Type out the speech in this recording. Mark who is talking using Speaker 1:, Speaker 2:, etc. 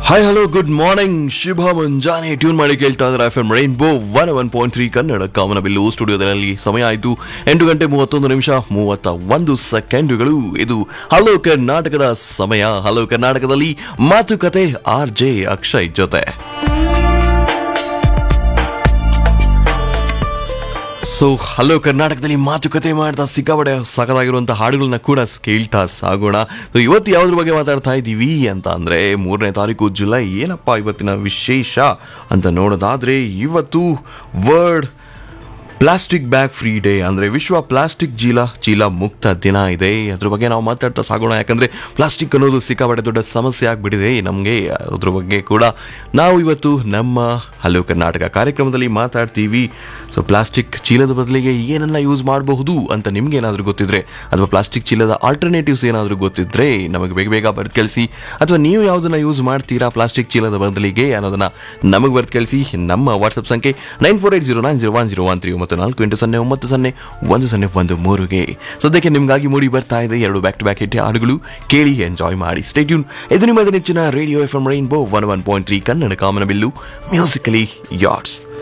Speaker 1: hi hello good morning ಶುಭ ಮುಂಜಾನೆ tune ಮಾಡಿ ಕೇಳ್ತಾ ಇದ್ದಾರೆ F M rainbow one one point three Kannada ಕಾಮನಬಿಲ್ಲು ಸ್ಟುಡಿಯೋದಲ್ಲಿ ಸಮಯ ಆಯಿತು ಎಂಟು ಗಂಟೆ ಮೂವತ್ತೊಂದು ನಿಮಿಷ ಮೂವತ್ತ ಒಂದು ಸೆಕೆಂಡುಗಳು ಇದು ಹಲೋ ಕರ್ನಾಟಕದ ಸಮಯ ಹಲೋ ಕರ್ನಾಟಕದಲ್ಲಿ ಮಾತುಕತೆ ಆರ್ ಜೆ ಅಕ್ಷಯ್ ಜೊತೆ ಸೊ ಹಲೋ ಕರ್ನಾಟಕದಲ್ಲಿ ಮಾತುಕತೆ ಮಾಡ್ತಾ ಸಿಕ್ಕಾಪಡೆ ಸಾಕದಾಗಿರುವಂಥ ಹಾಡುಗಳನ್ನ ಕೂಡ ಕೇಳ್ತಾ ಸಾಗೋಣ ಸೊ ಇವತ್ತು ಯಾವುದ್ರ ಬಗ್ಗೆ ಮಾತಾಡ್ತಾ ಇದ್ದೀವಿ ಅಂತ ಅಂದರೆ ಮೂರನೇ ತಾರೀಕು ಜುಲೈ ಏನಪ್ಪ ಇವತ್ತಿನ ವಿಶೇಷ ಅಂತ ನೋಡೋದಾದರೆ ಇವತ್ತು world plastic bag free day ಅಂದರೆ ವಿಶ್ವ ಪ್ಲಾಸ್ಟಿಕ್ ಚೀಲ ಚೀಲ ಮುಕ್ತ ದಿನ ಇದೆ ಅದ್ರ ಬಗ್ಗೆ ನಾವು ಮಾತಾಡ್ತಾ ಸಾಗೋಣ ಯಾಕಂದರೆ ಪ್ಲಾಸ್ಟಿಕ್ ಅನ್ನೋದು ಸಿಕ್ಕಾಪಟ್ಟೆ ದೊಡ್ಡ ಸಮಸ್ಯೆ ಆಗಿಬಿಟ್ಟಿದೆ ನಮಗೆ ಅದ್ರ ಬಗ್ಗೆ ಕೂಡ ನಾವು ಇವತ್ತು ನಮ್ಮ ಹಲೋ ಕರ್ನಾಟಕ ಕಾರ್ಯಕ್ರಮದಲ್ಲಿ ಮಾತಾಡ್ತೀವಿ ಸೊ ಪ್ಲಾಸ್ಟಿಕ್ ಚೀಲದ ಬದಲಿಗೆ ಏನನ್ನ ಯೂಸ್ ಮಾಡಬಹುದು ಅಂತ ನಿಮ್ಗೆ ಏನಾದರೂ ಗೊತ್ತಿದ್ರೆ ಅಥವಾ ಪ್ಲಾಸ್ಟಿಕ್ ಚೀಲದ ಆಲ್ಟರ್ನೇಟಿವ್ಸ್ ಏನಾದರೂ ಗೊತ್ತಿದ್ರೆ ನಮಗೆ ಬೇಗ ಬೇಗ ಬರ್ದು ಕಳಿಸಿ ಅಥವಾ ನೀವು ಯಾವುದನ್ನ ಯೂಸ್ ಮಾಡ್ತೀರಾ ಪ್ಲಾಸ್ಟಿಕ್ ಚೀಲದ ಬದಲಿಗೆ ಅನ್ನೋದನ್ನ ನಮಗೆ ಬರ್ದು ಕಳಿಸಿ ನಮ್ಮ ವಾಟ್ಸಪ್ ಸಂಖ್ಯೆ nine four eight zero nine zero one zero one three ಒಂಬತ್ತು ನಾಲ್ಕು ಎಂಟು ಸೊನ್ನೆ ಒಂಬತ್ತು ಸೊನ್ನೆ ಒಂದು ಸೊನ್ನೆ ಒಂದು ಮೂರುಗೆ ಸದ್ಯಕ್ಕೆ ನಿಮಗಾಗಿ ಮೂಡಿ ಬರ್ತಾ ಇದೆ ಎರಡು ಬ್ಯಾಕ್ ಟು ಬ್ಯಾಕ್ ಹಿಟ್ ಹಾಡುಗಳು ಕೇಳಿ ಎಂಜಾಯ್ ಮಾಡಿ ಸ್ಟೇಟ್ಯೂನ್ ಇದು ನಿಮ್ಮದು ನೆಚ್ಚಿನ radio F M rainbow one one point three Kannada ಕಾಮನಬಿಲ್ಲು ಮ್ಯೂಸಿಕಲಿ ಯಾರ್ಡ್ಸ್